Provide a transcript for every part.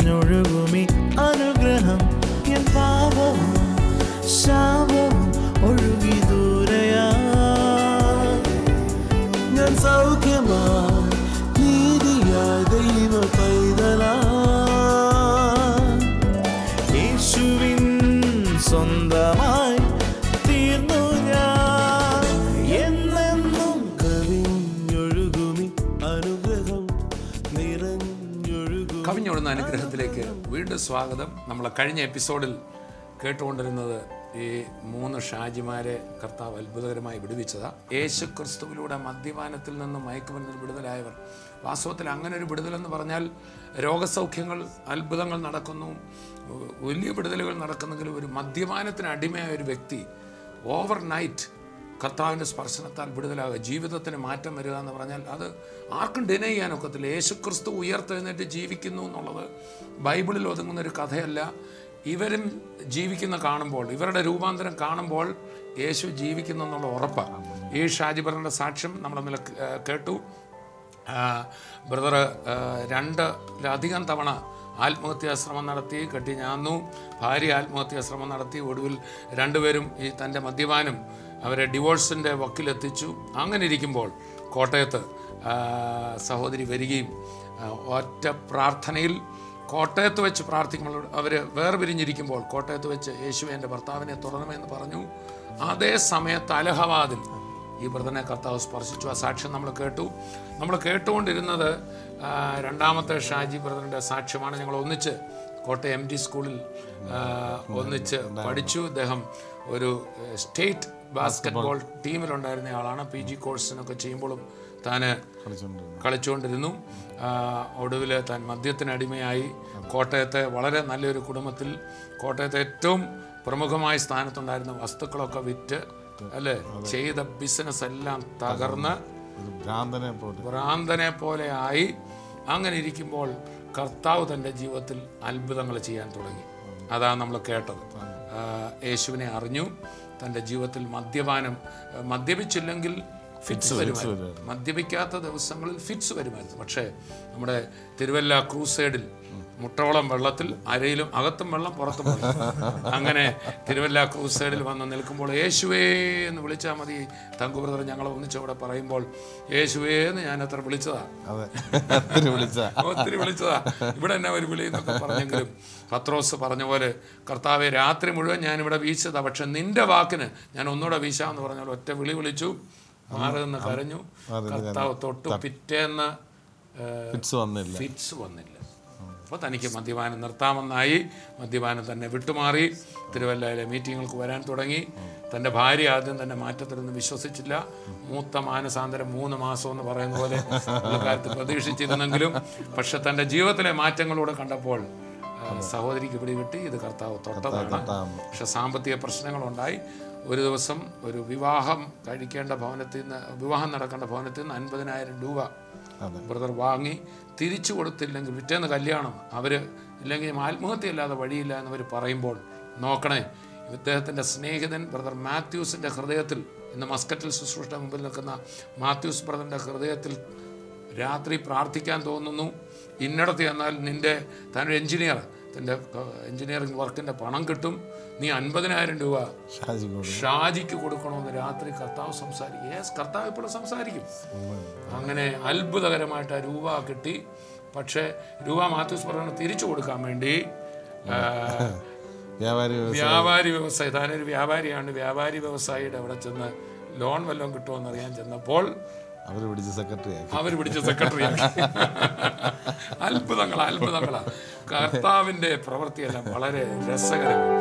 നിറഞ്ഞൊഴുകുമി അനുഗ്രഹം എൻ പാപവും ശാപവും ഒഴുകി ദൂരയാ ഞാൻ സൗഖ്യമാ നീതിയായ ദൈവ പൈതലാ യേശുവിൻ സ്വന്തമായി തീർന്നു ഞാൻ എന്നെന്നും കവിഞ്ഞൊഴുകുമി അനുഗ്രഹം നിറഞ്ഞൊഴുകും കവിഞ്ഞൊഴുന്ന അനുഗ്രഹത്തിലേക്ക് വീണ്ടും സ്വാഗതം നമ്മൾ കഴിഞ്ഞ എപ്പിസോഡിൽ കേട്ടുകൊണ്ടിരുന്നത് ഈ മൂന്ന് ഷാജിമാരെ കർത്താവ് അത്ഭുതകരമായി വിടുവിച്ചതാ യേശു ക്രിസ്തുവിലൂടെ മദ്യപാനത്തിൽ നിന്നും മയക്കുമരുന്നിൽ വിടുതലായവർ വാസ്തവത്തിൽ അങ്ങനെ ഒരു വിടുതലെന്ന് പറഞ്ഞാൽ രോഗസൗഖ്യങ്ങൾ അത്ഭുതങ്ങൾ നടക്കുന്നു വലിയ വിടുതലുകൾ നടക്കുന്നെങ്കിലും ഒരു മദ്യപാനത്തിന് അടിമയായ ഒരു വ്യക്തി ഓവർ നൈറ്റ് കർത്താവിൻ്റെ സ്പർശനത്താൽ വിടുതലാകുക ജീവിതത്തിന് മാറ്റം വരിക എന്ന് പറഞ്ഞാൽ അത് ആർക്കും ഡിനൈ ചെയ്യാനൊക്കത്തില്ല യേശു ക്രിസ്തു ഉയർത്തെഴുന്നേറ്റ് ജീവിക്കുന്നു എന്നുള്ളത് ബൈബിളിൽ ഒതുങ്ങുന്ന ഒരു കഥയല്ല ഇവരും ജീവിക്കുന്ന കാണുമ്പോൾ ഇവരുടെ രൂപാന്തരം കാണുമ്പോൾ യേശു ജീവിക്കുന്നു എന്നുള്ള ഉറപ്പാണ് ഈ ഷാജിബറിൻ്റെ സാക്ഷ്യം നമ്മൾ ഇന്നലെ ഏഹ്, കേട്ടു ബ്രദർ രണ്ടിലധികം തവണ ആത്മഹത്യാ ശ്രമം നടത്തി കെട്ടി ഞാന്നു ഭാര്യ ആത്മഹത്യാ ശ്രമം നടത്തി ഒടുവിൽ രണ്ടുപേരും ഈ തൻ്റെ മദ്യപാനം അവരെ ഡിവോഴ്സിൻ്റെ വക്കിലെത്തിച്ചു അങ്ങനെ ഇരിക്കുമ്പോൾ കോട്ടയത്ത് ആ, സഹോദരി വരികയും ആ, ഒറ്റ പ്രാർത്ഥനയിൽ കോട്ടയത്ത് വെച്ച് പ്രാർത്ഥിക്കുമ്പോൾ അവർ വേർപിരിഞ്ഞിരിക്കുമ്പോൾ കോട്ടയത്ത് വെച്ച് യേശു എൻ്റെ ഭർത്താവിനെ തുടരണമെന്ന് പറഞ്ഞു അതേ സമയത്ത് അലഹബാദിൽ ഈ ബ്രദറിനെ കർത്താവ് സ്പർശിച്ചു ആ സാക്ഷ്യം നമ്മൾ കേട്ടു നമ്മൾ കേട്ടുകൊണ്ടിരുന്നത് ആ, രണ്ടാമത്തെ ഷാജി ബ്രദറിൻ്റെ സാക്ഷ്യമാണ് ഞങ്ങൾ ഒന്നിച്ച് കോട്ടയം എം ഡി സ്കൂളിൽ ആ, ഒന്നിച്ച് പഠിച്ചു അദ്ദേഹം ഒരു ഏഹ്, സ്റ്റേറ്റ് ബാസ്കറ്റ്ബോൾ ടീമിലുണ്ടായിരുന്ന ആളാണ് പി ജി കോഴ്സിനൊക്കെ ചെയ്യുമ്പോഴും താൻ കളിച്ചുകൊണ്ടിരുന്നു ഒടുവിൽ താൻ മദ്യത്തിന് അടിമയായി കോട്ടയത്തെ വളരെ നല്ലൊരു കുടുംബത്തിൽ കോട്ടയത്തെ ഏറ്റവും പ്രമുഖമായ സ്ഥാനത്തുണ്ടായിരുന്ന വസ്തുക്കളൊക്കെ വിറ്റ് അല്ലേ ചെയ്ത ബിസിനസ് എല്ലാം തകർന്ന് ഒരു ഭ്രാന്തനെ പോലെ ഭ്രാന്തനെ പോലെ ആയി അങ്ങനെ ഇരിക്കുമ്പോൾ കർത്താവ് തൻ്റെ ജീവിതത്തിൽ അത്ഭുതങ്ങൾ ചെയ്യാൻ തുടങ്ങി അതാണ് നമ്മൾ കേട്ടത് ആ, യേശുവിനെ അറിഞ്ഞു തൻ്റെ ജീവിതത്തിൽ മദ്യപാനം ആ, മദ്യപിച്ചില്ലെങ്കിൽ ഫിറ്റ്സ് വരുമായിരുന്നു മദ്യപിക്കാത്ത ദിവസങ്ങളിൽ ഫിറ്റ്സ് വരുമായിരുന്നു പക്ഷേ നമ്മുടെ തിരുവല്ല ക്രൂസൈഡിൽ മുട്ടോളം വെള്ളത്തിൽ അരയിലും അകത്തും വെള്ളം പുറത്തും വെള്ളം അങ്ങനെ തിരുവല്ല ക്രൂസൈഡിൽ വന്ന് നിൽക്കുമ്പോൾ യേശുവേ എന്ന് വിളിച്ചാൽ മതി തങ്കു ബ്രദർ ഞങ്ങൾ ഒന്നിച്ചവിടെ പറയുമ്പോൾ യേശുവേ എന്ന് ഞാൻ അത്ര വിളിച്ചതാ അതെ ഒത്തിരി വിളിച്ച ഒത്തിരി വിളിച്ചതാ ഇവിടെ എന്നാ ഒരു വിളി എന്നൊക്കെ പറഞ്ഞെങ്കിലും പത്രോസ് പറഞ്ഞ പോലെ കർത്താവെ രാത്രി മുഴുവൻ ഞാൻ ഇവിടെ വീശതാ പക്ഷെ നിന്റെ വാക്കിന് ഞാൻ ഒന്നുകൂടെ വീശാന്ന് പറഞ്ഞ പോലെ ഒറ്റ വിളി വിളിച്ചു മാറി നിന്ന് കരഞ്ഞു കർത്താവ് തൊട്ടു പിറ്റേന്ന് ഏഹ്, ഫിറ്റ്സ് വന്നില്ല ഫിറ്റ്സ് വന്നില്ല അപ്പോൾ തനിക്ക് മദ്യപാനം നിർത്താമെന്നായി മദ്യപാനം തന്നെ വിട്ടുമാറി തിരുവല്ലയിലെ മീറ്റിങ്ങുകൾക്ക് വരാൻ തുടങ്ങി തൻ്റെ ഭാര്യ ആദ്യം തന്നെ മാറ്റത്തിലൊന്നും വിശ്വസിച്ചില്ല മൂത്ത മാനസാന്തരം മൂന്ന് മാസം എന്ന് പറയുന്ന പോലെ പുള്ളിക്കാലത്ത് പ്രതീക്ഷിച്ചിരുന്നെങ്കിലും പക്ഷെ തൻ്റെ ജീവിതത്തിലെ മാറ്റങ്ങളൂടെ കണ്ടപ്പോൾ ആ, സഹോദരിക്ക് പിടികിട്ടി ഇത് കർത്താവ് തൊട്ടതാണ് പക്ഷെ സാമ്പത്തിക പ്രശ്നങ്ങളുണ്ടായി ഒരു ദിവസം ഒരു വിവാഹം കഴിക്കേണ്ട ഭവനത്തിൽ നിന്ന് വിവാഹം നടക്കേണ്ട ഭവനത്തിൽ നിന്ന് അൻപതിനായിരം രൂപ ബ്രദർ വാങ്ങി തിരിച്ചു കൊടുത്തില്ലെങ്കിൽ പിറ്റേന്ന് കല്യാണം അവർ ഇല്ലെങ്കിൽ ആത്മഹത്യ അല്ലാതെ വഴിയില്ല എന്നവർ പറയുമ്പോൾ നോക്കണേ ഇദ്ദേഹത്തിൻ്റെ സ്നേഹിതൻ ബ്രദർ മാത്യൂസിൻ്റെ ഹൃദയത്തിൽ ഇന്ന് മസ്കറ്റിൽ ശുശ്രൂഷ മുമ്പിൽ നിൽക്കുന്ന മാത്യൂസ് ബ്രദറിൻ്റെ ഹൃദയത്തിൽ രാത്രി പ്രാർത്ഥിക്കാൻ തോന്നുന്നു ഇന്നടത്ത് ചെന്നാൽ നിൻ്റെ താനൊരു എഞ്ചിനീയർ തൻ്റെ എഞ്ചിനീയറിംഗ് വർക്കിൻ്റെ പണം കിട്ടും നീ അൻപതിനായിരം രൂപ ഷാജി കൂടി ഷാജിക്ക് കൊടുക്കണമെന്ന് രാത്രി കർത്താവ് സംസാരിക്കും യേസ് കർത്താവ് ഇപ്പോഴും സംസാരിക്കും അങ്ങനെ അത്ഭുതകരമായിട്ട് ആ രൂപ കിട്ടി പക്ഷേ രൂപ മാത്യൂസ് പറഞ്ഞ തിരിച്ചു കൊടുക്കാൻ വേണ്ടി ആ, വ്യാപാരി വ്യാപാരി വ്യവസായി താനൊരു വ്യാപാരിയാണ് വ്യാപാരി വ്യവസായിയുടെ അവിടെ ചെന്ന് ലോൺ വല്ലതും കിട്ടുമെന്ന് അറിയാൻ ചെന്നപ്പോൾ അവർ പിടിച്ച് സെക്രട്ടറി ആക്കി അവർ പിടിച്ച സെക്രട്ടറി അത്ഭുതങ്ങളാ അത്ഭുതങ്ങളാ കർത്താവിന്റെ പ്രവൃത്തിയെല്ലാം വളരെ രസകരമാണ്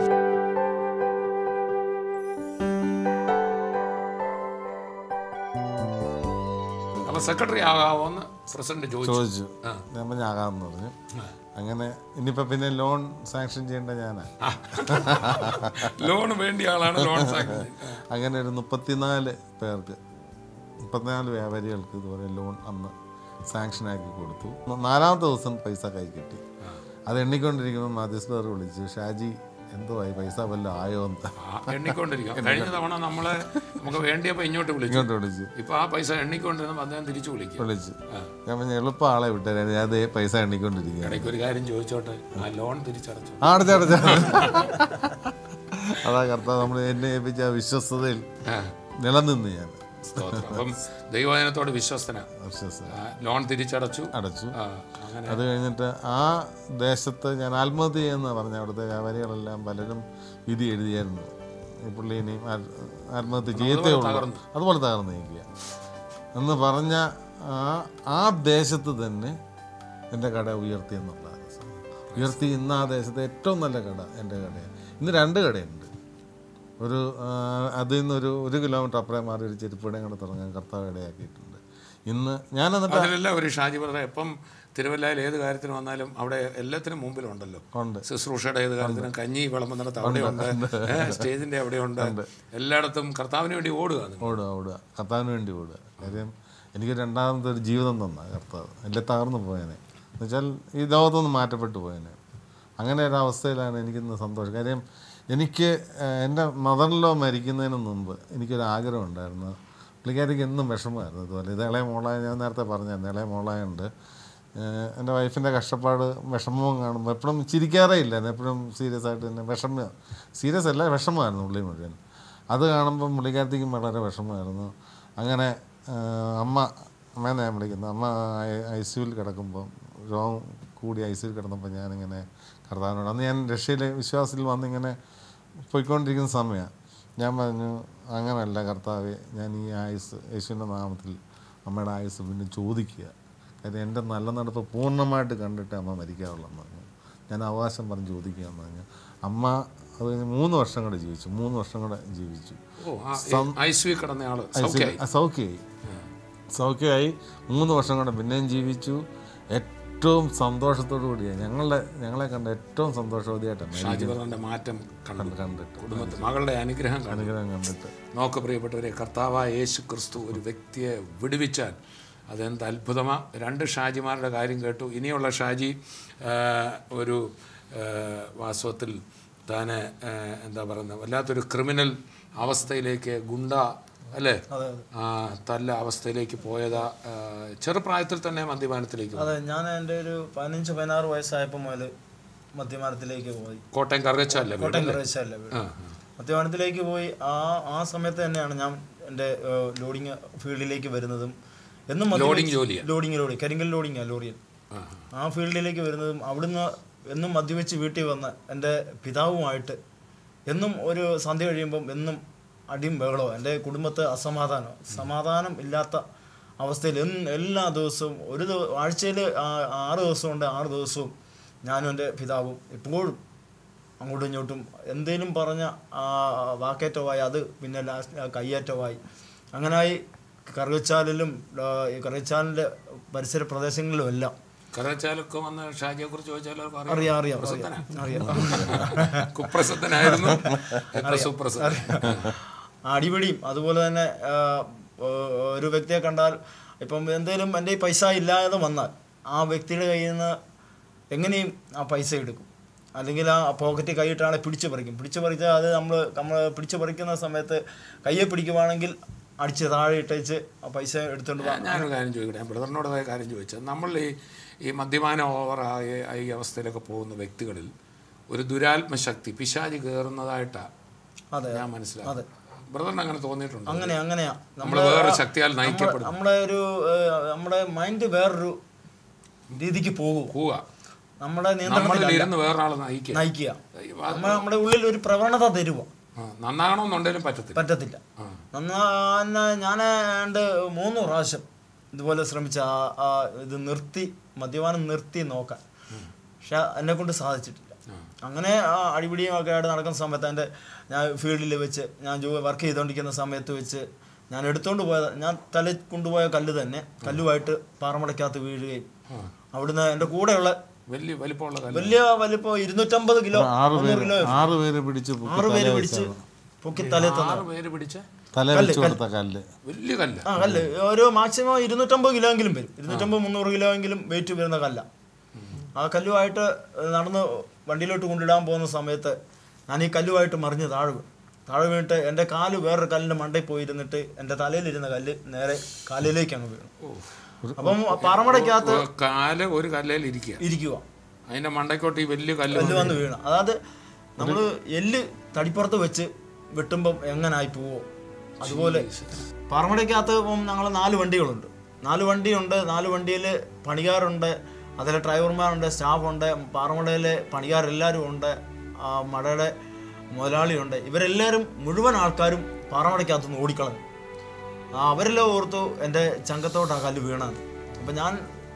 അപ്പൊ സെക്രട്ടറി ആകാവോന്ന് പ്രസിഡന്റ് ചോദിച്ചു ചോദിച്ചു ഞാൻ പറഞ്ഞ ആകാമെന്ന് പറഞ്ഞു അങ്ങനെ ഇനിയിപ്പോ പിന്നെ ലോൺ സാങ്ഷൻ ചെയ്യേണ്ട ഞാനാ ലോൺ വേണ്ടിയ ആളാണ് ലോൺ സാങ്ഷൻ അങ്ങനെ ഒരു മുപ്പത്തിനാല് പേർക്ക് മുപ്പത്തിനാല് വ്യാപാരികൾക്ക് ഇതുപോലെ ലോൺ അന്ന് സാങ്ഷൻ ആക്കി കൊടുത്തു നാലാമത്തെ ദിവസം പൈസ കൈ കിട്ടി അത് എണ്ണിക്കൊണ്ടിരിക്കുമ്പോൾ മാധ്യസ്ഥർ വിളിച്ചു ഷാജി എന്തുവായി പൈസ വല്ലതും ആയോ എന്ന് ആ, എണ്ണിക്കൊണ്ടിരിക്കും കഴിഞ്ഞ തവണ നമ്മളെ നമുക്ക് വേണ്ടിയപ്പോൾ ഇങ്ങോട്ട് വിളിച്ചു ഇങ്ങോട്ട് വിളിച്ചു ഇപ്പൊ ആ പൈസ എണ്ണിക്കൊണ്ടിരുന്നപ്പോൾ അദ്ദേഹം തിരിച്ചു വിളിക്കും വിളിച്ചു ഞാൻ പറഞ്ഞ എളുപ്പം ആളെ വിട്ടേ ഞാൻ അതേ പൈസ എണ്ണിക്കൊണ്ടിരിക്കുക ഇടയ്ക്ക് ഒരു കാര്യം ചോദിച്ചോട്ടെ ആ ലോൺ തിരിച്ചടച്ചു ആ അടച്ച അടച്ച അതാ കർത്താവ് നമ്മൾ എന്നെ ഏൽപ്പിച്ച ആ വിശ്വസ്തതയിൽ ആ, നിലനിന്ന് ഞാൻ സ്തോത്രം അപ്പം ദൈവവചനത്തോട് വിശ്വസ്തന വിശ്വസ്ത ലോൺ തിരിച്ചടച്ചു അടച്ചു ആ, അങ്ങനെ അത് കഴിഞ്ഞിട്ട് ആ ദേശത്ത് ഞാൻ ആത്മഹത്യ ചെയ്യുന്ന പറഞ്ഞ അവിടുത്തെ വ്യാപാരികളെല്ലാം പലരും വിധി എഴുതിയായിരുന്നു ഈ പുള്ളി ഇനിയും ആത്മ- ആത്മഹത്യ ചെയ്യത്തേ ഉള്ളൂ അതുപോലെ തകർന്നു നിൽക്കുക എന്ന് പറഞ്ഞ ആ ആ ദേശത്ത് തന്നെ എൻ്റെ കട ഉയർത്തി എന്നുള്ളതാണ് ഉയർത്തി ഇന്ന് ആ ദേശത്തെ ഏറ്റവും നല്ല കട എൻ്റെ കടയാണ് ഇന്ന് രണ്ട് കടയുണ്ട് ഒരു ആ, അതിൽ നിന്നൊരു ഒരു കിലോമീറ്റർ അപ്പുറം മാറി ഒരു ചെരുപ്പിടയും കൂടെ തുടങ്ങാൻ കർത്താവ് ഇടയാക്കിയിട്ടുണ്ട് ഇന്ന് ഞാൻ എന്നിട്ട് അതിലെല്ലാം ഒരു ഷാജി ബ്രദർ എപ്പം തിരുവല്ലയിൽ ഏത് കാര്യത്തിന് വന്നാലും അവിടെ എല്ലാത്തിനും മുമ്പിലുണ്ടല്ലോ ഉണ്ട് ശുശ്രൂഷയുടെ ഏത് കാര്യത്തിനും കഞ്ഞി വിളമ്പുന്നിടത്ത് അവിടെയുണ്ട് ഏ, സ്റ്റേജിന്റെ അവിടെയുണ്ട് എല്ലായിടത്തും കർത്താവിന് വേണ്ടി ഓടുക നിങ്ങൾ. ഓടുക ഓടുക കർത്താവിന് വേണ്ടി ഓടുക കാര്യം എനിക്ക് രണ്ടാമത്തെ ഒരു ജീവിതം തന്ന കർത്താവ് എല്ലാം തകർന്നു പോയേനെ എന്നുവെച്ചാൽ ഈ ലോകത്തൊന്ന് മാറ്റപ്പെട്ടു പോയേനെ അങ്ങനെ ഒരു അവസ്ഥയിലാണ് എനിക്കിന്ന് സന്തോഷം കാര്യം എനിക്ക് ഏഹ്, എൻ്റെ മദറിലോ മരിക്കുന്നതിന് മുമ്പ് എനിക്കൊരു ആഗ്രഹം ഉണ്ടായിരുന്നു പുള്ളിക്കാരിക്ക് എന്നും വിഷമമായിരുന്നു ഇതുപോലെ ഇത് ഇളയ മോളായ ഞാൻ നേരത്തെ പറഞ്ഞായിരുന്നു ഇളയ മോളായുണ്ട് എൻ്റെ വൈഫിൻ്റെ കഷ്ടപ്പാട് വിഷമവും കാണുമ്പോൾ എപ്പോഴും ചിരിക്കാറേ ഇല്ല എപ്പോഴും സീരിയസ് ആയിട്ട് തന്നെ വിഷമ സീരിയസ് അല്ല വിഷമമായിരുന്നു പുള്ളി മുഴുവൻ അത് കാണുമ്പം പുള്ളിക്കാരത്തേക്കും വളരെ വിഷമമായിരുന്നു അങ്ങനെ ആ, അമ്മ അമ്മേനെ ഞാൻ വിളിക്കുന്നത് അമ്മ ഐ സിയുൽ കിടക്കുമ്പോൾ രോഗം കൂടി ഐ സിയുൽ കിടന്നപ്പോൾ ഞാനിങ്ങനെ കർത്താവിനോട് അന്ന് ഞാൻ രക്ഷയിൽ വിശ്വാസത്തിൽ വന്നിങ്ങനെ പോയിക്കൊണ്ടിരിക്കുന്ന സമയമാണ് ഞാൻ പറഞ്ഞു അങ്ങനല്ല കർത്താവെ ഞാൻ ഈ ആയുസ് യേശുവിൻ്റെ നാമത്തിൽ അമ്മയുടെ ആയുസ് വീണ്ടും ചോദിക്കുക കാര്യം എൻ്റെ നല്ല നടപ്പ് പൂർണ്ണമായിട്ട് കണ്ടിട്ട് അമ്മ മരിക്കാവുള്ളൂ എന്ന് പറഞ്ഞു ഞാൻ അവകാശം പറഞ്ഞ് ചോദിക്കുക എന്ന് പറഞ്ഞു അമ്മ അത് കഴിഞ്ഞ് മൂന്ന് വർഷം കൂടെ ജീവിച്ചു മൂന്ന് വർഷം കൂടെ ജീവിച്ചു ഓ ഐ സി കിടന്ന ആള് സൗഖ്യമായി ആ, സൗഖ്യമായി സൗഖ്യമായി മൂന്ന് വർഷം കൊണ്ട് പിന്നെയും ജീവിച്ചു ഏറ്റവും സന്തോഷത്തോടു കൂടിയാണ് ഞങ്ങളുടെ ഞങ്ങളെ കണ്ട ഏറ്റവും സന്തോഷവതിയായിട്ടാണ് ഷാജി ബ്രദറിന്റെ മാറ്റം കണ്ടു കണ്ടിട്ട് കുടുംബത്തിൽ മകളുടെ അനുഗ്രഹം കണ്ടു അനുഗ്രഹം കണ്ടിട്ട് നോക്ക് പ്രിയപ്പെട്ടവരെ കർത്താവായ യേശു ക്രിസ്തു ഒരു വ്യക്തിയെ വിടുവിച്ചാൽ അതെന്ത് അത്ഭുതമാ രണ്ട് ഷാജിമാരുടെ കാര്യം കേട്ടു ഇനിയുള്ള ഷാജി ആ, ഒരു ആ, വാസ്തവത്തിൽ താന് ആ, എന്താ പറയുന്നത് വല്ലാത്തൊരു ക്രിമിനൽ അവസ്ഥയിലേക്ക് ഗുണ്ട അല്ലേ ആ, തല്ല അവസ്ഥയിലേക്ക് പോയതാ ആ, ചെറുപ്രായത്തിൽ തന്നെ മദ്യപാനത്തിലേക്ക് പോയി. അതെ ഞാൻ എൻ്റെ ഒരു പതിനഞ്ച് പതിനാറ് വയസ്സായപ്പോൾ മുതൽ മദ്യപാനത്തിലേക്ക് പോയി കോട്ടയം കറുകച്ചല്ലേ വീട് കോട്ടയം പ്രദേശമല്ല വീട് മദ്യപാനത്തിലേക്ക് പോയി ആ ആ സമയത്ത് തന്നെയാണ് ഞാൻ എൻ്റെ ലോഡിങ് ഫീൽഡിലേക്ക് വരുന്നതും എന്നും മദ്യപിച്ച് ലോഡിങ് ജോലിയാ ലോഡിങ് ലോഡി കരിങ്കൽ ലോഡിങ്ങാ ലോറിയിൽ ആ, ആ ഫീൽഡിലേക്ക് വരുന്നതും അവിടുന്ന് എന്നും മദ്യപിച്ച് വീട്ടിൽ വന്ന് എൻ്റെ പിതാവുമായിട്ട് എന്നും ഒരു സന്ധ്യ കഴിയുമ്പം എന്നും അടിയും ബഹളമോ എൻ്റെ കുടുംബത്തെ അസമാധാനം സമാധാനം ഇല്ലാത്ത അവസ്ഥയിൽ എന്നും എല്ലാ ദിവസവും ഒരു ആഴ്ചയിൽ ആറ് ദിവസമുണ്ട് ആറ് ദിവസവും ഞാനും എൻ്റെ പിതാവും എപ്പോഴും അങ്ങോട്ടും ഇങ്ങോട്ടും എന്തേലും പറഞ്ഞ ആ, വാക്കേറ്റമായി അത് പിന്നെ ലാസ്റ്റ് കയ്യേറ്റമായി അങ്ങനായി കറുകച്ചാലിലും ആ, ഈ കറുകച്ചാലിൻ്റെ പരിസര പ്രദേശങ്ങളിലും എല്ലാം കറുകച്ചാലൊക്കെ വന്ന് ഷാജിയെ കുറിച്ച് ചോദിച്ചാൽ അവർക്ക് അറിയാം അറിയാം അറിയാം അറിയാം അറിയാം കുപ്രസിദ്ധനായിരുന്നു എത്ര സുപ്രസിദ്ധൻ അടിപിടിയും അതുപോലെ തന്നെ ആ, ഓ- ഒരു വ്യക്തിയെ കണ്ടാൽ ഇപ്പം എന്തെങ്കിലും എൻ്റെ ഈ പൈസ ഇല്ലാതെ വന്നാൽ ആ വ്യക്തിയുടെ കയ്യിൽ നിന്ന് എങ്ങനെയും ആ പൈസ എടുക്കും അല്ലെങ്കിൽ ആ പോക്കറ്റ് കൈയിട്ടാണ് പിടിച്ചു പറിക്കും പിടിച്ചു പറിച്ചാൽ അത് നമ്മൾ നമ്മൾ പിടിച്ചു പറിക്കുന്ന സമയത്ത് കയ്യെ പിടിക്കുവാണെങ്കിൽ അടിച്ച് താഴെ ഇട്ടേച്ച് ആ പൈസ എടുത്തുകൊണ്ട് വാ. ഞാനൊരു കാര്യം ചോദിക്കട്ടെ ഞാൻ ബ്രദറിനോട് അതേ കാര്യം ചോദിച്ചത് നമ്മൾ ഈ ഈ മദ്യപാനം ഓവറായ ഈ അവസ്ഥയിലൊക്കെ പോകുന്ന വ്യക്തികളിൽ ഒരു ദുരാത്മ ശക്തി പിശാചി കയറുന്നതായിട്ടാണ് അതെ ഞാൻ മനസ്സിലാക്കി ബ്രദറിന് അങ്ങനെ തോന്നിയിട്ടുണ്ട് അങ്ങനെ അങ്ങനെയാ നമ്മൾ വേറെ ശക്തിയാൽ നയിക്കപ്പെടും നമ്മുടെ ഒരു ഏഹ്, നമ്മുടെ മൈൻഡ് വേറൊരു രീതിക്ക് പോകും പോവുക നമ്മുടെ നമ്മളിൽ നിയന്ത്രണത്തിൽ ഇരുന്ന് വേറൊരാളെ നയിക്കുക നയിക്കുക നമ്മൾ നമ്മുടെ ഉള്ളിൽ ഒരു പ്രവണത തരുക ആ, നന്നാകണമെന്നുണ്ടെങ്കിലും പറ്റത്തില്ല പറ്റത്തില്ല നന്നാ ഞാൻ ഏണ്ട് മൂന്ന് പ്രാവശ്യം ഇതുപോലെ ശ്രമിച്ച ആ- ആ ഇത് നിർത്തി മദ്യപാനം നിർത്തി നോക്കാൻ പക്ഷെ എന്നെ കൊണ്ട് സാധിച്ചിട്ടില്ല അങ്ങനെ ആ അടിപിടിയും ഒക്കെ ആയിട്ട് നടക്കുന്ന സമയത്ത് എൻ്റെ ഞാൻ ഫീൽഡിൽ വെച്ച് ഞാൻ ജോ വർക്ക് ചെയ്തുകൊണ്ടിരിക്കുന്ന സമയത്ത് വെച്ച് ഞാൻ എടുത്തുകൊണ്ട് പോയത് ഞാൻ തല കൊണ്ടുപോയ കല്ല് തന്നെ കല്ലുമായിട്ട് പാറമടയ്ക്കകത്ത് വീഴുകയും അവിടുന്ന് എൻ്റെ കൂടെയുള്ള വലിയ വലിപ്പമുള്ള കാര്യം വലിയ വലിപ്പം ഇരുന്നൂറ്റമ്പത് കിലോ ആറ് മുന്നൂറ് പേര് കിലോ ആറ് പേര് പിടിച്ച് പൊക്കി ആറ് പേര് തല പിടിച്ച് വെച്ചാണ്. പൊക്കി തലേ തന്നു ആറ് പേര് പിടിച്ച തല വെച്ച് കൊടുത്ത കല്ല് വലിയ കല്ല് ആ കല്ല് ഒരു മാക്സിമം ഇരുന്നൂറ്റമ്പത് കിലോ എങ്കിലും വരും ഇരുന്നൂറ്റമ്പത് മുന്നൂറ് കിലോ എങ്കിലും വെയിറ്റ് വരുന്ന കല്ല ആ കല്ലുമായിട്ട് നടന്ന് വണ്ടിയിലോട്ട് കൊണ്ടിടാൻ പോകുന്ന സമയത്ത് ഞാൻ ഈ കല്ലുമായിട്ട് മറിഞ്ഞ് താഴെ വീണു താഴെ വീണിട്ട് എൻ്റെ കാല് വേറൊരു കല്ലിൻ്റെ മണ്ടയിൽ പോയിരുന്നിട്ട് എൻ്റെ തലയിലിരുന്ന കല്ല് നേരെ കാലിലേക്ക് അങ്ങ് വീണു അപ്പം പാറമടയ്ക്കകത്ത് ഒരു കാല് ഒരു കല്ലേൽ ഇരിക്കുക ഇരിക്കുക അതിന്റെ മണ്ടയ്ക്കോട്ട് ഈ വലിയ കല്ല് കല്ല് വന്ന് വീണു അതായത് നമ്മൾ എല്ല് തടിപ്പുറത്ത് വെച്ച് വെട്ടുമ്പം എങ്ങനായി പോവോ അതുപോലെ പാറമടയ്ക്കകത്ത് ഇപ്പം ഞങ്ങൾ നാല് വണ്ടികളുണ്ട് നാല് വണ്ടിയുണ്ട് നാല് വണ്ടിയിൽ പണിക്കാരുണ്ട് അതിൽ ഡ്രൈവർമാരുണ്ട് സ്റ്റാഫുണ്ട് പാറമടയിലെ പണിക്കാരെല്ലാവരും ഉണ്ട് ആ, മടയുടെ മുതലാളിയുണ്ട് ഇവരെല്ലാവരും മുഴുവൻ ആൾക്കാരും പാറമടയ്ക്കകത്തുനിന്ന് ഓടിക്കളഞ്ഞു ആ, അവരെല്ലാം ഓർത്തു എൻ്റെ ചങ്കത്തോട്ട് ആ കല്ല് വീണത് അപ്പം ഞാൻ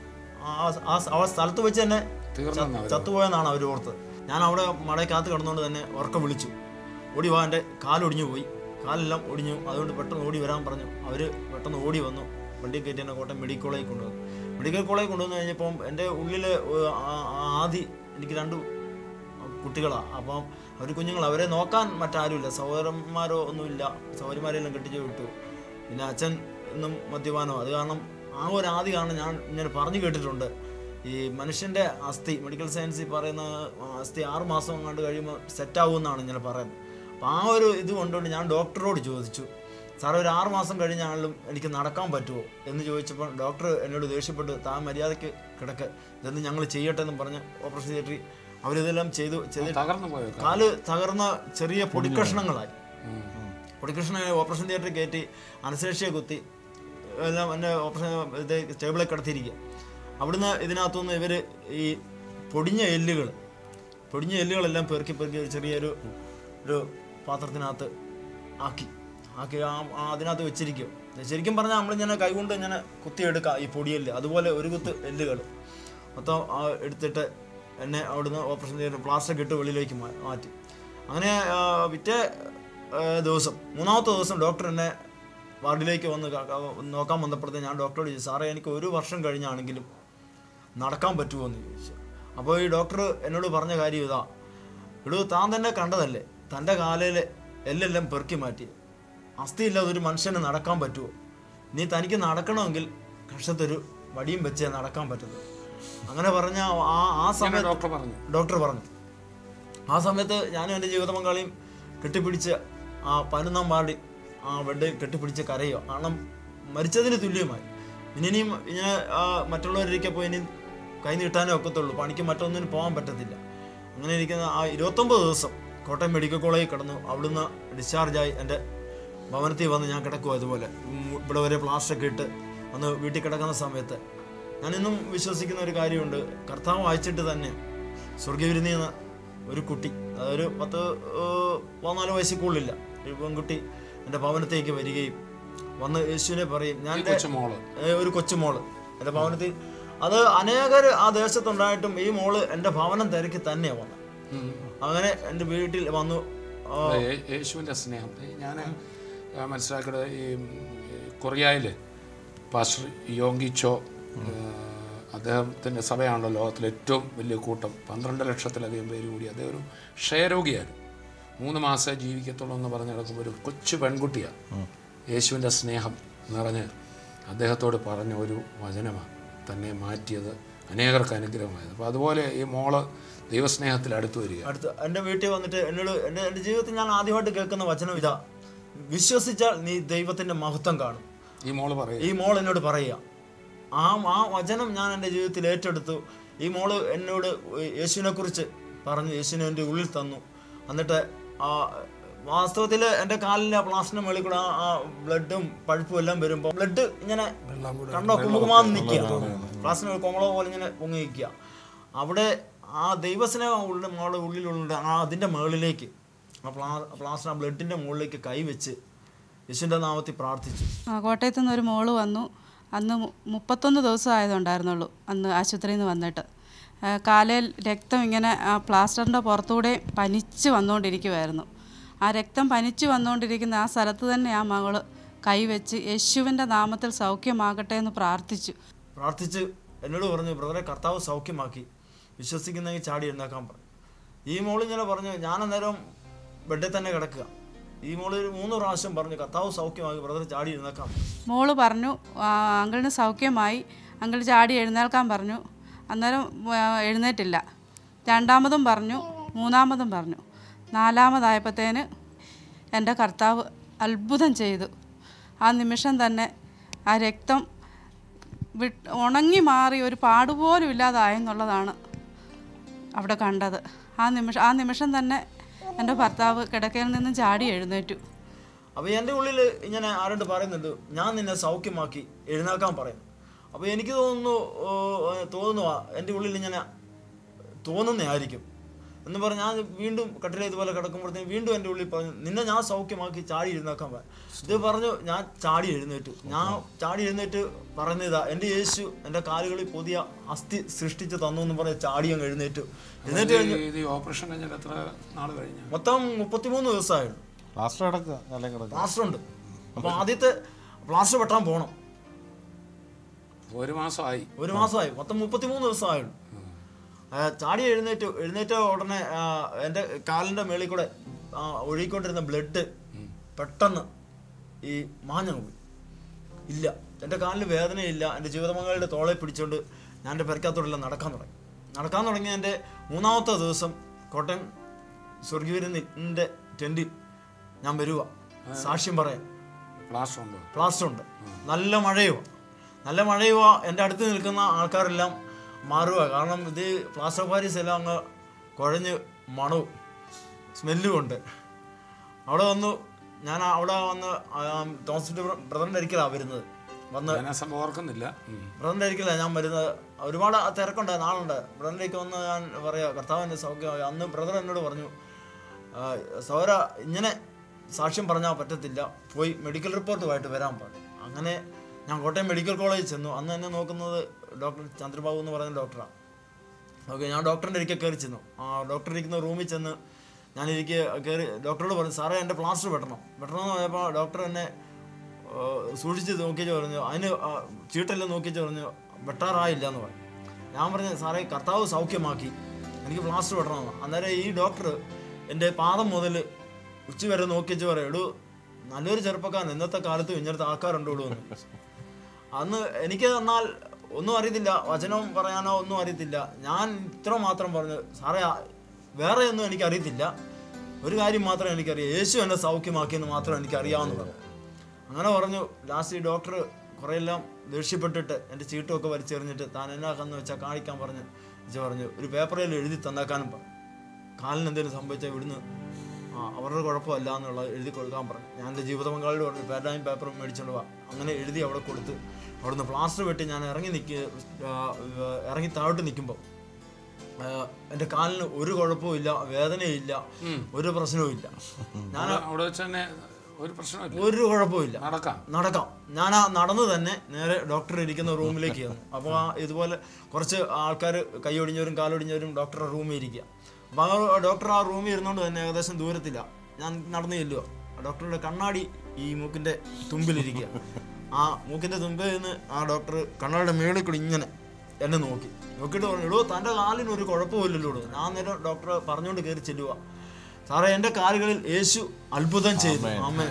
ആ ആ- ആ സ്ഥലത്ത് വെച്ച് തന്നെ തീർന്നെന്നാ അവര് ചത്തുപോയെന്നാണ് അവർ ഓർത്തത് ഞാൻ അവിടെ മടയ്ക്കകത്ത് കിടന്നുകൊണ്ട് തന്നെ ഉറക്കം വിളിച്ചു ഓടി വാ എൻ്റെ കാലൊടിഞ്ഞു പോയി കാലെല്ലാം ഒടിഞ്ഞു അതുകൊണ്ട് പെട്ടെന്ന് ഓടി വരാൻ പറഞ്ഞു അവർ പെട്ടെന്ന് ഓടി വന്നു വണ്ടി കയറ്റി എന്നെ കോട്ടയം മെഡിക്കൽ കോളേജിൽ കൊണ്ടുവന്നു മെഡിക്കൽ കോളേജിൽ കൊണ്ടുവന്ന് കഴിഞ്ഞപ്പം എൻ്റെ ഉള്ളിൽ ആദ്യം എനിക്ക് രണ്ട് കുട്ടികളാണ് അപ്പം അവർ കുഞ്ഞുങ്ങൾ അവരെ നോക്കാൻ മറ്റാരുമില്ല സഹോദരന്മാരോ ഒന്നുമില്ല സഹോദരിമാരെല്ലാം കെട്ടിച്ച് വിട്ടു പിന്നെ അച്ഛൻ എന്നും മദ്യപാനോ അത് കാരണം ആ ഒരു ആദ്യ കാരണം ഞാൻ ഇങ്ങനെ പറഞ്ഞു കേട്ടിട്ടുണ്ട് ഈ മനുഷ്യൻ്റെ അസ്ഥി മെഡിക്കൽ സയൻസിൽ പറയുന്ന അസ്ഥി ആറ് മാസം കണ്ട് കഴിയുമ്പോൾ സെറ്റാവുമെന്നാണ് ഇങ്ങനെ പറയുന്നത് അപ്പോൾ ആ ഒരു ഇത് കൊണ്ടുകൊണ്ട് ഞാൻ ഡോക്ടറോട് ചോദിച്ചു സാറേ ഒരു ആറ് മാസം കഴിഞ്ഞാലും എനിക്ക് നടക്കാൻ പറ്റുമോ എന്ന് ചോദിച്ചപ്പോൾ ഡോക്ടർ എന്നോട് ദേഷ്യപ്പെട്ട് താൻ മര്യാദയ്ക്ക് കിടക്ക് ഇതൊന്നും ഞങ്ങൾ ചെയ്യട്ടെ എന്ന് പറഞ്ഞ് ഓപ്പറേഷൻ തിയേറ്ററിൽ അവരിതെല്ലാം ചെയ്തു ചെയ്ത് തകർന്നു പോയോ കാല്? കാല് തകർന്ന ചെറിയ പൊടിക്കഷ്ണങ്ങളായി പൊടിക്കഷ്ണങ്ങളെ ഓപ്പറേഷൻ തിയേറ്ററിൽ കയറ്റി അനശേഷിയെ കുത്തി എല്ലാം എൻ്റെ ഓപ്പറേഷൻ ഇത് ടേബിളിൽ കിടത്തിയിരിക്കുക അവിടുന്ന് ഇതിനകത്തുനിന്ന് ഇവർ ഈ പൊടിഞ്ഞ എല്ലുകൾ പൊടിഞ്ഞ എല്ലുകളെല്ലാം പെറുക്കി പെറുക്കി ഒരു ചെറിയൊരു ഒരു പാത്രത്തിനകത്ത് ആക്കി ആക്കി ആ ആ അതിനകത്ത് വെച്ചിരിക്കും ശരിക്കും പറഞ്ഞാൽ നമ്മളിങ്ങനെ കൈകൊണ്ട് ഇങ്ങനെ കുത്തിയെടുക്കുക ഈ പൊടിയെല്ല് അതുപോലെ ഒരു കുത്ത് എല്ലുകൾ മൊത്തം ആ എടുത്തിട്ട് എന്നെ അവിടുന്ന് ഓപ്പറേഷൻ ചെയ്ത് പ്ലാസ്റ്റർ ഇട്ട് വെളിയിലേക്ക് മാ- മാറ്റി അങ്ങനെ ആ, പിറ്റേ ആ, ദിവസം മൂന്നാമത്തെ ദിവസം ഡോക്ടർ എന്നെ വാർഡിലേക്ക് വന്ന് ക- ക- നോക്കാൻ വന്നപ്പോഴത്തേക്ക് ഞാൻ ഡോക്ടറോട് ചോദിച്ചു സാറേ എനിക്ക് ഒരു വർഷം കഴിഞ്ഞാണെങ്കിലും നടക്കാൻ പറ്റുമോ എന്ന് ചോദിച്ചു അപ്പോൾ ഈ ഡോക്ടർ എന്നോട് പറഞ്ഞ കാര്യം ഇതാ ഇടൂ താൻ തന്നെ കണ്ടതല്ലേ തൻ്റെ കാലയിൽ എല്ലെല്ലാം പെറുക്കി മാറ്റി അസ്ഥിയില്ലാതെ ഒരു മനുഷ്യന് നടക്കാൻ പറ്റുമോ നീ തനിക്ക് നടക്കണമെങ്കിൽ കക്ഷത്തൊരു വടിയും വെച്ചേ നടക്കാൻ പറ്റുന്നു അങ്ങനെ പറഞ്ഞ ആ ആ അങ്ങനെ സമയത്ത് ഡോക്ടർ പറഞ്ഞു ഡോക്ടർ പറഞ്ഞു ആ സമയത്ത് ഞാനും എൻ്റെ ജീവിത പങ്കാളിയും കെട്ടിപ്പിടിച്ച് ആ പതിനൊന്നാം വാർഡിൽ ആ ബെഡ് കെട്ടിപ്പിടിച്ച് കരയോ കാരണം മരിച്ചതിന് തുല്യമായി ഇനി ഇനിയും ഇങ്ങനെ ആ, മറ്റുള്ളവരിലേക്ക് പോയി ഇനി കൈ നീട്ടാനേ ഒക്കത്തുള്ളൂ പണിക്ക് മറ്റൊന്നിനും പോകാൻ പറ്റത്തില്ല അങ്ങനെ ഇരിക്കുന്ന ആ ഇരുപത്തൊമ്പത് ദിവസം കോട്ടയം മെഡിക്കൽ കോളേജിൽ കിടന്നു അവിടുന്ന് ഡിസ്ചാർജായി എൻ്റെ ഭവനത്തിൽ വന്ന് ഞാൻ കിടക്കുക അതുപോലെ ഉം, ഇവിടെ വരെ പ്ലാസ്റ്ററൊക്കെ ഇട്ട് വന്ന് വീട്ടിൽ കിടക്കുന്ന സമയത്ത് ഞാനിന്നും വിശ്വസിക്കുന്ന ഒരു കാര്യമുണ്ട് കർത്താവ് വായിച്ചിട്ട് തന്നെ സ്വർഗവിരുന്ന് എന്ന ഒരു കുട്ടി അതൊരു പത്ത് ഏഹ്, പതിനാല് വയസ്സിക്കുള്ളില്ല ഒരു പെൺകുട്ടി എൻ്റെ ഭവനത്തേക്ക് വരികയും വന്ന് യേശുവിനെ പറയും ഞാൻ എൻ്റെ കൊച്ചുമോള് ഏഹ് ഒരു കൊച്ചുമോള് എൻ്റെ ഭവനത്തിൽ അത് അനേകർ ആ ദേശത്തുണ്ടായിട്ടും ഈ മോള് എൻ്റെ ഭവനം തിരക്കി തന്നെയാണ് വന്നത് അങ്ങനെ എൻ്റെ വീട്ടിൽ വന്നു ആ, യേ- യേശുവിൻ്റെ സ്നേഹം ഞാൻ മനസ്സിലാക്കിയത് ഈ കൊറിയയിൽ പാസ്റ്റർ യോങ്കിച്ചോ അദ്ദേഹത്തിൻ്റെ സഭയാണല്ലോ ലോകത്തിലെ ഏറ്റവും വലിയ കൂട്ടം പന്ത്രണ്ട് ലക്ഷത്തിലധികം പേര് കൂടി അദ്ദേഹം ഒരു ക്ഷയരോഗിയായിരുന്നു മൂന്ന് മാസമേ ജീവിക്കത്തുള്ളൂ എന്ന് പറഞ്ഞ് നടക്കുമ്പോൾ ഒരു കൊച്ചു പെൺകുട്ടിയാണ് യേശുവിൻ്റെ സ്നേഹം നിറഞ്ഞ് അദ്ദേഹത്തോട് പറഞ്ഞ ഒരു വചനമാണ് തന്നെ മാറ്റിയത് അനേകർക്ക് അനുഗ്രഹമായത് അപ്പോൾ അതുപോലെ ഈ മോള് ദൈവസ്നേഹത്തിൽ അടുത്ത് വരിക അടുത്ത് എൻ്റെ വീട്ടിൽ വന്നിട്ട് എന്നോട് എൻ്റെ എൻ്റെ ജീവിതത്തിൽ ഞാൻ ആദ്യമായിട്ട് കേൾക്കുന്ന വചനം ഇതാ വിശ്വസിച്ചാൽ നീ ദൈവത്തിൻ്റെ മഹത്വം കാണും ഈ മോള് പറയും ഈ മോൾ എന്നോട് പറയുക ആ ആ വചനം ഞാൻ എൻ്റെ ജീവിതത്തിൽ ഏറ്റെടുത്തു ഈ മോള് എന്നോട് യേശുവിനെ കുറിച്ച് പറഞ്ഞു യേശുവിനെ എൻ്റെ ഉള്ളിൽ തന്നു എന്നിട്ട് ആ വാസ്തവത്തിൽ എൻ്റെ കാലിലെ പ്ലാസ്റ്റിന് മേളിൽ കൂടെ ആ- ആ ബ്ലഡും പഴുപ്പും എല്ലാം വരുമ്പോൾ ബ്ലഡ് ഇങ്ങനെ കണ്ടോ കുമുകുമാന്ന് നിൽക്കുക പ്ലാസ്റ്റിന് കൊമള പോലെ ഇങ്ങനെ പൊങ്ങി നിൽക്കുക അവിടെ ആ ദൈവസ്നേഹം ഉള്ള മോളുടെ ഉള്ളിലുള്ള ആ അതിൻ്റെ മുകളിലേക്ക് ആ പ്ലാ പ്ലാസ്റ്റിന് ആ ബ്ലഡിൻ്റെ മുകളിലേക്ക് കൈവച്ച് യേശുവിൻ്റെ നാമത്തിൽ പ്രാർത്ഥിച്ചു ആ, കോട്ടയത്തു നിന്ന് ഒരു മോള് വന്നു അന്ന് മു- മുപ്പത്തൊന്ന് ദിവസം ആയതുണ്ടായിരുന്നുള്ളൂ അന്ന് ആശുപത്രിയിൽ നിന്ന് വന്നിട്ട് ആ, കാലിൽ രക്തം ഇങ്ങനെ ആ പ്ലാസ്റ്ററിൻ്റെ പുറത്തൂടെ പനിച്ച് വന്നുകൊണ്ടിരിക്കുമായിരുന്നു ആ രക്തം പനിച്ച് വന്നുകൊണ്ടിരിക്കുന്ന ആ സ്ഥലത്ത് തന്നെ ആ മകള് കൈവച്ച് യേശുവിൻ്റെ നാമത്തിൽ സൗഖ്യമാകട്ടെ എന്ന് പ്രാർത്ഥിച്ചു പ്രാർത്ഥിച്ച് എന്നോട് പറഞ്ഞു ബ്രദറെ കർത്താവ് സൗഖ്യമാക്കി വിശ്വസിക്കുന്നെങ്കിൽ ചാടി എഴുന്നേക്കാൻ പറഞ്ഞു ഈ മോള് ഇങ്ങനെ പറഞ്ഞു ഞാൻ അന്നേരം ബെഡിൽ തന്നെ കിടക്കുക ഈ മോള് ഒരു മൂന്ന് പ്രാവശ്യം പറഞ്ഞു കർത്താവ് സൗഖ്യമാക്കി ബ്രദർ ചാടി എഴുന്നേക്കാൻ പറഞ്ഞു മോള് പറഞ്ഞു "ആ, അങ്കിളിന് സൗഖ്യമായി അങ്കിൾ ചാടി എഴുന്നേൽക്കാൻ പറഞ്ഞു അന്നേരം ആ, എഴുന്നേറ്റില്ല രണ്ടാമതും പറഞ്ഞു മൂന്നാമതും പറഞ്ഞു നാലാമതായപ്പോഴത്തേന് എൻ്റെ കർത്താവ് അത്ഭുതം ചെയ്തു ആ നിമിഷം തന്നെ ആ രക്തം വിട്ട് ഉണങ്ങി മാറി ഒരു പാടുപോലും ഇല്ലാതായെന്നുള്ളതാണ് അവിടെ കണ്ടത് ആ നിമിഷം ആ നിമിഷം തന്നെ എൻ്റെ ഭർത്താവ് കിടക്കയിൽ നിന്നും ചാടി എഴുന്നേറ്റു അപ്പോൾ എൻ്റെ ഉള്ളിൽ ഇങ്ങനെ ആരോട് പറയുന്നുണ്ട് ഞാൻ നിന്നെ സൗഖ്യമാക്കി എഴുന്നേക്കാൻ പറയും അപ്പോൾ എനിക്ക് തോന്നുന്നു ഓ, തോന്നുന്നു എൻ്റെ ഉള്ളിൽ ഇങ്ങനെ തോന്നുന്നതായിരിക്കും എന്ന് പറഞ്ഞ് ഞാൻ വീണ്ടും കട്ടില ഇതുപോലെ കിടക്കുമ്പോഴത്തേക്കും വീണ്ടും എൻ്റെ ഉള്ളിൽ പറഞ്ഞു നിന്നെ ഞാൻ സൗഖ്യമാക്കി ചാടി എഴുന്നേക്കാൻ പറയാം ഇത് പറഞ്ഞു ഞാൻ ചാടി എഴുന്നേറ്റു ഞാൻ ചാടി എഴുന്നേറ്റ് പറഞ്ഞതാ എൻ്റെ യേശു എൻ്റെ കാലുകളിൽ പുതിയ അസ്ഥി സൃഷ്ടിച്ച് തന്നു എന്ന് പറഞ്ഞ് ചാടി അങ്ങ് എഴുന്നേറ്റു എഴുന്നേറ്റ് കഴിഞ്ഞ് ഇത് ഈ ഓപ്പറേഷൻ കഴിഞ്ഞാൽ എത്ര നാൾ കഴിഞ്ഞു മൊത്തം മുപ്പത്തിമൂന്ന് ദിവസമായിരുന്നു പ്ലാസ്റ്റർ അടക്കുക കാലം കിടക്കുക പ്ലാസ്റ്റർ ഉണ്ട് അപ്പോൾ ആദ്യത്തെ പ്ലാസ്റ്റർ വെട്ടാൻ പോകണം ഒരു മാസമായി ഒരു മാസമായി മൊത്തം മുപ്പത്തിമൂന്ന് ദിവസമായുള്ളൂ ആ, ചാടി എഴുന്നേറ്റു എഴുന്നേറ്റ ഉടനെ ആ, എൻ്റെ കാലിൻ്റെ മേളിൽ കൂടെ ആ, ഒഴുകിക്കൊണ്ടിരുന്ന ബ്ലഡ് പെട്ടെന്ന് ഈ മാഞ്ഞങ്ങ് പോയി ഇല്ല എൻ്റെ കാലിന് വേദനയില്ല എൻ്റെ ജീവിതമംഗളുടെ തോളെ പിടിച്ചുകൊണ്ട് ഞാൻ എൻ്റെ പെരക്കകത്തോടെല്ലാം നടക്കാൻ തുടങ്ങി നടക്കാൻ തുടങ്ങിയ എൻ്റെ മൂന്നാമത്തെ ദിവസം കോട്ടയം സ്വർഗീയൻ്റെ ടെൻറ്റിൽ ഞാൻ വരുക സാക്ഷ്യം പറയാൻ പ്ലാസ്റ്റർ ഉണ്ടോ പ്ലാസ്റ്റർ ഉണ്ട് നല്ല മഴയുവാ നല്ല മഴയുവാ എൻ്റെ അടുത്ത് നിൽക്കുന്ന ആൾക്കാരെല്ലാം മാറുക കാരണം ഇത് പ്ലാസ്റ്റർ പാരീസ് എല്ലാം അങ്ങ് കുഴഞ്ഞ് മണവും സ്മെല്ലും ഉണ്ട് അവിടെ വന്നു ഞാൻ അവിടെ വന്ന് തോമസ് ബ്രദറിൻ്റെ അരിക്കലാണ് വരുന്നത് വന്ന് ഞാൻ ആ സംഭവം ഓർക്കുന്നില്ല ഉം. ബ്രദറിൻ്റെ അരിക്കലാണ് ഞാൻ വരുന്നത് ഒരുപാട് തിരക്കുണ്ട് നാളുണ്ട് ബ്രദറിലേക്ക് വന്ന് ഞാൻ പറയാം കർത്താവിൻ്റെ സൗഖ്യമായി അന്ന് ബ്രദർ എന്നോട് പറഞ്ഞു "ആ, സൗര ഇങ്ങനെ സാക്ഷ്യം പറഞ്ഞാൽ പറ്റത്തില്ല പോയി മെഡിക്കൽ റിപ്പോർട്ടുമായിട്ട് വരാൻ പറഞ്ഞു അങ്ങനെ ഞാൻ കോട്ടയം മെഡിക്കൽ കോളേജിൽ ചെന്നു അന്ന് എന്നെ നോക്കുന്നത് ഡോക്ടർ ചന്ദ്രബാബു എന്ന് പറയുന്ന ഡോക്ടറാണ് ഓക്കെ ഞാൻ ഡോക്ടറിൻ്റെ ഒരിക്കൽ കയറി ചെന്നു ആ ഡോക്ടർ ഇരിക്കുന്ന റൂമിൽ ചെന്ന് ഞാൻ ഇരിക്കെ കയറി ഡോക്ടറോട് പറഞ്ഞു സാറേ എൻ്റെ പ്ലാസ്റ്റർ വെട്ടണം വെട്ടണമെന്ന് പറഞ്ഞപ്പോൾ ഡോക്ടർ എന്നെ ആ, സൂക്ഷിച്ച് നോക്കിച്ച് പറഞ്ഞു അതിന് ആ, ചീട്ടെല്ലാം നോക്കിച്ച് പറഞ്ഞു വെട്ടാറായില്ല എന്ന് പറഞ്ഞു ഞാൻ പറഞ്ഞു സാറേ കർത്താവ് സൗഖ്യമാക്കി എനിക്ക് പ്ലാസ്റ്റർ വെട്ടണമെന്ന് അന്നേരം ഈ ഡോക്ടർ എൻ്റെ പാദം മുതൽ ഉച്ച വരെ നോക്കിച്ച് പറയും എടൂ നല്ലൊരു ചെറുപ്പക്കാരൻ ഇന്നത്തെ കാലത്ത് ഇങ്ങനത്തെ ആൾക്കാരുണ്ടോ എന്ന് അന്ന് എനിക്ക് എന്നാൽ ഒന്നും അറിയത്തില്ല വചനം പറയാനോ ഒന്നും അറിയത്തില്ല ഞാൻ ഇത്ര മാത്രം പറഞ്ഞു സാറേ ആ- വേറെ ഒന്നും എനിക്ക് അറിയത്തില്ല ഒരു കാര്യം മാത്രം എനിക്കറിയാം യേശു എന്നെ സൗഖ്യമാക്കിയെന്ന് മാത്രം എനിക്ക് അറിയാവുന്ന പറഞ്ഞു അങ്ങനെ പറഞ്ഞു ലാസ്റ്റ് ഈ ഡോക്ടർ കുറേയെല്ലാം ദേഷ്യപ്പെട്ടിട്ട് എൻ്റെ ചീട്ടുമൊക്കെ വലിച്ചെറിഞ്ഞിട്ട് താൻ എന്നാക്കാന്ന് വെച്ചാൽ കാണിക്കാൻ പറഞ്ഞ് വെച്ച് പറഞ്ഞു ഒരു പേപ്പറിൽ എഴുതി തന്നേക്കാനും പറഞ്ഞു കാലിന് എന്തെങ്കിലും സംഭവിച്ചാൽ ഇവിടുന്ന് ആ അവരുടെ കുഴപ്പമല്ല എന്നുള്ളത് എഴുതി കൊടുക്കാൻ പറഞ്ഞു ഞാൻ എൻ്റെ ജീവിത പങ്കാളിയോട് പറഞ്ഞു പേരായും പേപ്പറും മേടിച്ചോണ്ട് വാ അങ്ങനെ എഴുതി അവിടെ കൊടുത്ത് അവിടുന്ന് പ്ലാസ്റ്റർ വെട്ടി ഞാൻ ഇറങ്ങി നിൽക്കുക ഇറങ്ങി താഴോട്ട് നിൽക്കുമ്പോൾ എൻ്റെ കാലിന് ഒരു കുഴപ്പവും ഇല്ല വേദനയില്ല ഒരു പ്രശ്നവും ഇല്ല ഞാൻ അവിടെ- അവിടെ വെച്ച് തന്നെ ഒരു പ്രശ്നമില്ല ഒരു കുഴപ്പവും ഇല്ല നടക്കാം നടക്കാം ഞാൻ ആ നടന്ന് തന്നെ നേരെ ഡോക്ടർ ഇരിക്കുന്ന റൂമിലേക്ക് ചെന്നു അപ്പോൾ ആ ഇതുപോലെ കുറച്ച് ആൾക്കാർ കൈയൊടിഞ്ഞവരും കാലൊടിഞ്ഞവരും ഡോക്ടറുടെ റൂമിൽ ഇരിക്കുക അപ്പോൾ ആ ഡോക്ടർ ആ റൂമിൽ ഇരുന്നുകൊണ്ട് തന്നെ ഏകദേശം ദൂരത്തില്ല ഞാൻ നടന്നു ചെല്ലുക ഡോക്ടറുടെ കണ്ണാടി ഈ മൂക്കിൻ്റെ തുമ്പിലിരിക്കുക ആ മൂക്കിൻ്റെ തുമ്പിൽ നിന്ന് ആ ഡോക്ടർ കണ്ണാടിയുടെ മേളിൽ കൂടി ഇങ്ങനെ എന്നെ നോക്കി നോക്കിയിട്ട് പറഞ്ഞു എടോ തൻ്റെ കാലിന് ഒരു കുഴപ്പമില്ലല്ലോ എടോ." ഞാൻ നേരം ഡോക്ടറെ പറഞ്ഞുകൊണ്ട് കയറി ചെല്ലുക സാറേ എൻ്റെ കാലുകളിൽ യേശു അത്ഭുതം ചെയ്തു ആമേ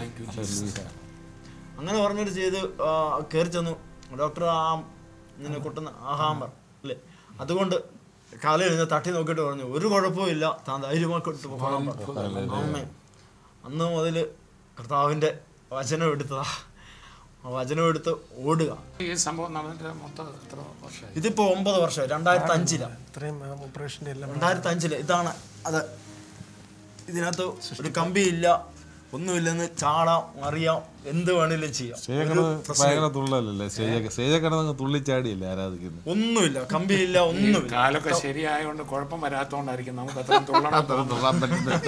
അങ്ങനെ പറഞ്ഞിട്ട് ചെയ്ത് ആ, കയറി ചെന്നു ഡോക്ടർ ആ ഇങ്ങനെ കൊട്ടുന്ന ആ ഹാമർ അല്ലേ അതുകൊണ്ട് കാലിൽ നിന്ന് തട്ടി നോക്കിയിട്ട് പറഞ്ഞു ഒരു കുഴപ്പവും ഇല്ല താൻ ധൈര്യമാക്കിട്ട് പോകാൻ പറഞ്ഞു അമ്മേ അന്ന് മുതൽ കർത്താവിൻ്റെ വചനം എടുത്തതാ ആ വചനം എടുത്ത് ഓടുക ഈ സംഭവം നടന്നിട്ട് മൊത്തം എത്ര വർഷമായി ഇതിപ്പോ ഒമ്പത് വർഷം രണ്ടായിരത്തി അഞ്ചിലാണ് ഇത്രയും ഓപ്പറേഷൻ്റെ എല്ലാം രണ്ടായിരത്തി അഞ്ചില് ഇതാണ് അത് ഇതിനകത്ത് ഒരു കമ്പിയില്ല ഒന്നുമില്ലെന്ന് ചാടാം അറിയാം എന്ത് വേണേലും ചെയ്യാം സ്റ്റേജ് ഒരു കിടന്ന് ഭയങ്കര തുള്ളലല്ലേ സ്റ്റേജ് സ്റ്റേജ് കിടന്നങ്ങ് തുള്ളിച്ചാടിയല്ലേ ആരാധിക്കുന്നത് ഒന്നുമില്ല കമ്പിയില്ല ഒന്നുമില്ല കാലൊക്കെ ശരിയായതുകൊണ്ട് കുഴപ്പം വരാത്തോണ്ടായിരിക്കും നമുക്ക് അത്രയും തുള്ളണം തോന്നുന്നത്. തുള്ളാൻ പറ്റുന്നത്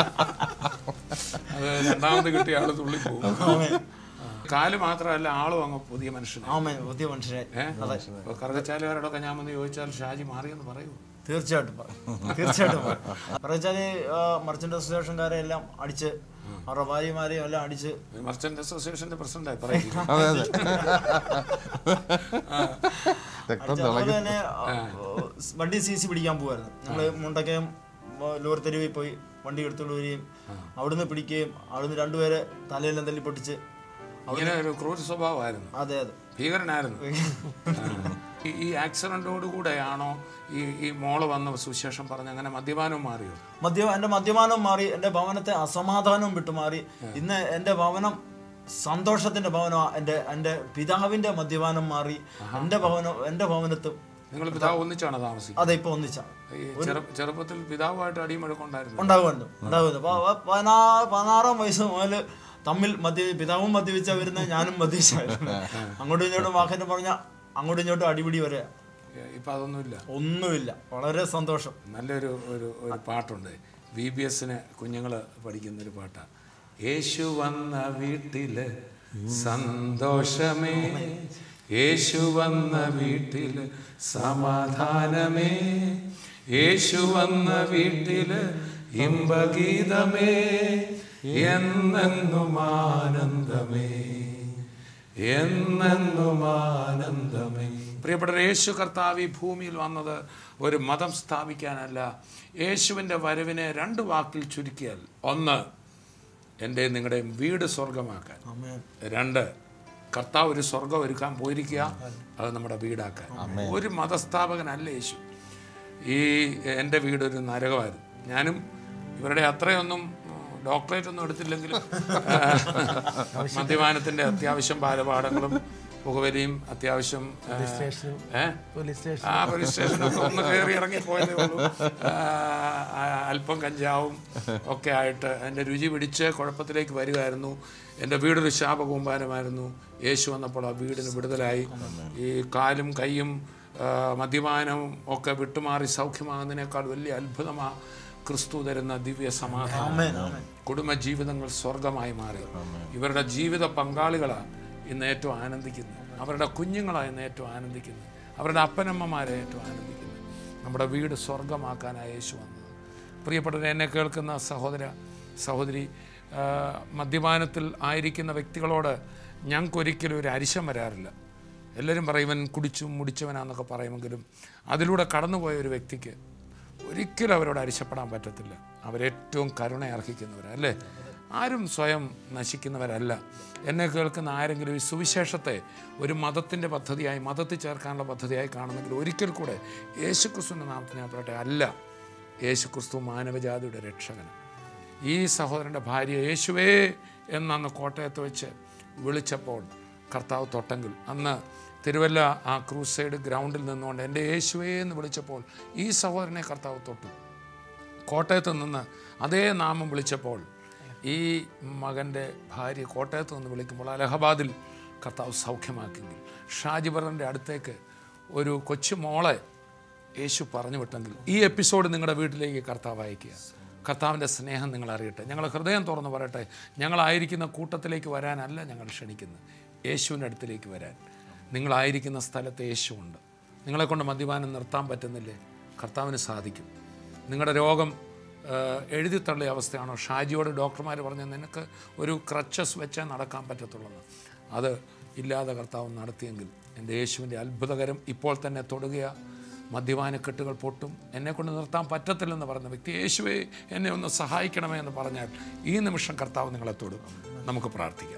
അത് രണ്ടാമത് കിട്ടിയ ആള് തുള്ളിപ്പോകും ആമേ കാല് മാത്രമല്ല ആളും അങ്ങ് പുതിയ മനുഷ്യനാണ് ആമേ പുതിയ മനുഷ്യനെ അതെ ഇപ്പൊ കറുകച്ചാലുകാരോടൊക്കെ ഞാൻ വന്ന് ചോദിച്ചാൽ ഷാജി മാറിയെന്ന് പറയൂ തീർച്ചയായിട്ടും പറയും. തീർച്ചയായിട്ടും പറയുവെച്ചാല് മർച്ചന്റ് അസോസിയേഷൻകാരെ എല്ലാം അടിച്ച് അവരുടെ ഭാര്യമാരെയും എല്ലാം അടിച്ച് മർച്ചന്റ് അസോസിയേഷന്റെ പ്രസിഡന്റായി പറയും അതെ അതെ രക്തം അടിച്ച് അതുപോലെ തിളങ്ങി തന്നെ ആ, വണ്ടി സി സി പിടിക്കാൻ പോകുമായിരുന്നു നമ്മള് മുണ്ടക്കയം ആ, ലോറി തെരുവിൽ പോയി വണ്ടി എടുത്തുകൊണ്ട് വരികയും അവിടുന്ന് പിടിക്കുകയും അവിടുന്ന് രണ്ടുപേരെ തലയെല്ലാം തല്ലി പൊട്ടിച്ച് ഇങ്ങനെ ഒരു ക്രൂര സ്വഭാവമായിരുന്നു അതെ അതെ ഭീകരനായിരുന്നു ആ. ഈ- ഈ ആക്സിഡൻറ്റോട് കൂടെയാണോ ഈ ഈ മോള് വന്ന സുവിശേഷം പറഞ്ഞ് അങ്ങനെ മദ്യപാനം മാറിയോ മദ്യ എൻ്റെ മദ്യപാനം മാറി എൻ്റെ ഭവനത്തെ അസമാധാനവും വിട്ടുമാറി ഇന്ന് എൻ്റെ ഭവനം സന്തോഷത്തിന്റെ ഭവനമാണ് എൻ്റെ എൻ്റെ പിതാവിൻ്റെ മദ്യപാനം മാറി എൻ്റെ ഭവനം എൻ്റെ ഭവനത്തും നിങ്ങൾ പിതാവ് ഒന്നിച്ചാണ് താമസിക്കുന്നത് അതെ ഇപ്പൊ ഒന്നിച്ച ഈ ചെറു- ചെറുപ്പത്തിൽ പിതാവുമായിട്ട് അടിമഴക്കുണ്ടായിരുന്നു ഉണ്ടാകുമല്ലോ ഉണ്ടാകുമല്ലോ പ- പ- പതിനാ- പതിനാറാം വയസ്സ് മുതൽ തമ്മിൽ മദ്യ പിതാവും മദ്യപിച്ച വരുന്ന ഞാനും മദ്യപിച്ചായിരുന്നു അങ്ങോട്ടും ഇങ്ങോട്ടും വാക്കിന് പറഞ്ഞ അങ്ങോട്ടും ഇങ്ങോട്ടും അടിപിടി വരെ ഇപ്പൊ അതൊന്നുമില്ല ഒന്നുമില്ല വളരെ സന്തോഷം നല്ലൊരു ഒരു ഒരു പാട്ടുണ്ട് വി ബി എസിന് കുഞ്ഞുങ്ങൾ പഠിക്കുന്ന ഒരു പാട്ടാണ് യേശു വന്ന വീട്ടില് സന്തോഷമേ യേശു വന്ന വീട്ടില് സമാധാനമേ യേശു വന്ന വീട്ടില് ഇമ്പഗീതമേ എന്നെന്നും ആനന്ദമേ എന്നെന്നും ആനന്ദമേ പ്രിയപ്പെട്ട യേശു കർത്താവ് ഈ ഭൂമിയിൽ വന്നത് ഒരു മതം സ്ഥാപിക്കാനല്ല യേശുവിൻ്റെ വരവിനെ രണ്ട് വാക്കിൽ ചുരുക്കിയാൽ ഒന്ന് എൻ്റെ നിങ്ങളുടെയും വീട് സ്വർഗമാക്കാൻ രണ്ട് കർത്താവ് ഒരു സ്വർഗം ഒരുക്കാൻ പോയിരിക്കുക അത് നമ്മുടെ വീടാക്കാൻ ഒരു മതസ്ഥാപകനല്ല യേശു ഈ എൻ്റെ വീടൊരു നരകമായിരുന്നു ഞാനും ഇവരുടെ അത്രയൊന്നും ഡോക്ടറേറ്റ് ഒന്നും എടുത്തില്ലെങ്കിലും ആ, മദ്യപാനത്തിൻ്റെ അത്യാവശ്യം ബാലപാഠങ്ങളും പുകവലിയും അത്യാവശ്യം ആ, ഏ? ആ പോലീസ് സ്റ്റേഷനൊക്കെ ഒന്ന് കയറി ഇറങ്ങി പോയതേ ഉള്ളൂ ആ, ആ, അല്പം കഞ്ചാവും ഒക്കെ ആയിട്ട് എൻ്റെ രുചി പിടിച്ച് കുഴപ്പത്തിലേക്ക് വരികയായിരുന്നു എൻ്റെ വീടൊരു ശാപകൂമ്പാരമായിരുന്നു യേശു വന്നപ്പോൾ ആ വീടിന് വിടുതലായി ഈ കാലും കൈയും ആ, മദ്യപാനവും ഒക്കെ വിട്ടുമാറി സൗഖ്യമാകുന്നതിനേക്കാൾ വലിയ അത്ഭുതമാ ക്രിസ്തു തരുന്ന ദിവ്യ സമാധാനം കുടുംബ ജീവിതങ്ങൾ സ്വർഗമായി മാറി ഇവരുടെ ജീവിത പങ്കാളികളാണ് ഇന്ന് ഏറ്റവും ആനന്ദിക്കുന്നത് അവരുടെ കുഞ്ഞുങ്ങളാണ് ഇന്ന് ഏറ്റവും ആനന്ദിക്കുന്നത് അവരുടെ അപ്പനമ്മമാരെ ഏറ്റവും ആനന്ദിക്കുന്നത് നമ്മുടെ വീട് സ്വർഗമാക്കാനാണ് യേശു വന്നത് പ്രിയപ്പെട്ടവരെ എന്നെ കേൾക്കുന്ന സഹോദര സഹോദരി ആ, മദ്യപാനത്തിൽ ആയിരിക്കുന്ന വ്യക്തികളോട് ഞങ്ങൾക്കൊരിക്കലും ഒരു അരിശം വരാറില്ല എല്ലാവരും പറയും ഇവൻ കുടിച്ചു മുടിച്ചവനാന്നൊക്കെ പറയുമെങ്കിലും അതിലൂടെ കടന്നുപോയ ഒരു വ്യക്തിക്ക് ഒരിക്കലും അവരോട് അരിശപ്പെടാൻ പറ്റത്തില്ല അവരേറ്റവും കരുണ അർഹിക്കുന്നവരാ അല്ലേ ആരും സ്വയം നശിക്കുന്നവരല്ല എന്നെ കേൾക്കുന്ന ആരെങ്കിലും ഈ സുവിശേഷത്തെ ഒരു മതത്തിൻ്റെ പദ്ധതിയായി മതത്തിൽ ചേർക്കാനുള്ള പദ്ധതിയായി കാണുന്നെങ്കിൽ ഒരിക്കൽ കൂടെ യേശുക്രിസ്തുവിൻ്റെ നാമത്തിൽ ഞാൻ പറയട്ടെ അല്ല യേശുക്രിസ്തു മാനവജാതിയുടെ രക്ഷകനാണ് ഈ സഹോദരൻ്റെ ഭാര്യ യേശുവേ എന്നന്ന് കോട്ടയത്ത് വെച്ച് വിളിച്ചപ്പോൾ കർത്താവ് തൊട്ടെങ്കിൽ അന്ന് തിരുവല്ല ആ ക്രൂസൈഡ് ഗ്രൗണ്ടിൽ നിന്നുകൊണ്ട് എൻ്റെ യേശുവേ എന്ന് വിളിച്ചപ്പോൾ ഈ സഹോദരനെ കർത്താവ് തൊട്ടു കോട്ടയത്ത് നിന്ന് അതേ നാമം വിളിച്ചപ്പോൾ ഈ മകൻ്റെ ഭാര്യ കോട്ടയത്ത് നിന്ന് വിളിക്കുമ്പോൾ അലഹബാദിൽ കർത്താവ് സൗഖ്യമാക്കിയെങ്കിൽ ഷാജി ബറിൻ്റെ അടുത്തേക്ക് ഒരു കൊച്ചു മോളെ യേശു പറഞ്ഞു വിട്ടെങ്കിൽ ഈ എപ്പിസോഡ് നിങ്ങളുടെ വീട്ടിലേക്ക് കർത്താവ് അയക്കുക കർത്താവിൻ്റെ സ്നേഹം നിങ്ങൾ അറിയട്ടെ ഞങ്ങൾ ഹൃദയം തുറന്ന് പറയട്ടെ ഞങ്ങളായിരിക്കുന്ന കൂട്ടത്തിലേക്ക് വരാനല്ല ഞങ്ങൾ ക്ഷണിക്കുന്നത് യേശുവിൻ്റെ അടുത്തിലേക്ക് വരാൻ നിങ്ങളായിരിക്കുന്ന സ്ഥലത്ത് യേശുവുണ്ട് നിങ്ങളെക്കൊണ്ട് മദ്യപാനം നിർത്താൻ പറ്റുന്നില്ലേ കർത്താവിന് സാധിക്കും നിങ്ങളുടെ രോഗം ആ, എഴുതിത്തള്ളിയ അവസ്ഥയാണോ ഷാജിയോട് ഡോക്ടർമാർ പറഞ്ഞ നിനക്ക് ഒരു ക്രച്ചസ് വെച്ചേ നടക്കാൻ പറ്റത്തുള്ളൂ അത് ഇല്ലാതെ കർത്താവ് നടത്തിയെങ്കിൽ എൻ്റെ യേശുവിൻ്റെ അത്ഭുതകരം ഇപ്പോൾ തന്നെ തൊടുകയാ മദ്യപാനക്കെട്ടുകൾ പൊട്ടും എന്നെക്കൊണ്ട് നിർത്താൻ പറ്റത്തില്ലെന്ന് പറഞ്ഞ വ്യക്തി യേശുവെ എന്നെ ഒന്ന് സഹായിക്കണമേ എന്ന് പറഞ്ഞാൽ ഈ നിമിഷം കർത്താവ് നിങ്ങളെ തൊടും നമുക്ക് പ്രാർത്ഥിക്കാം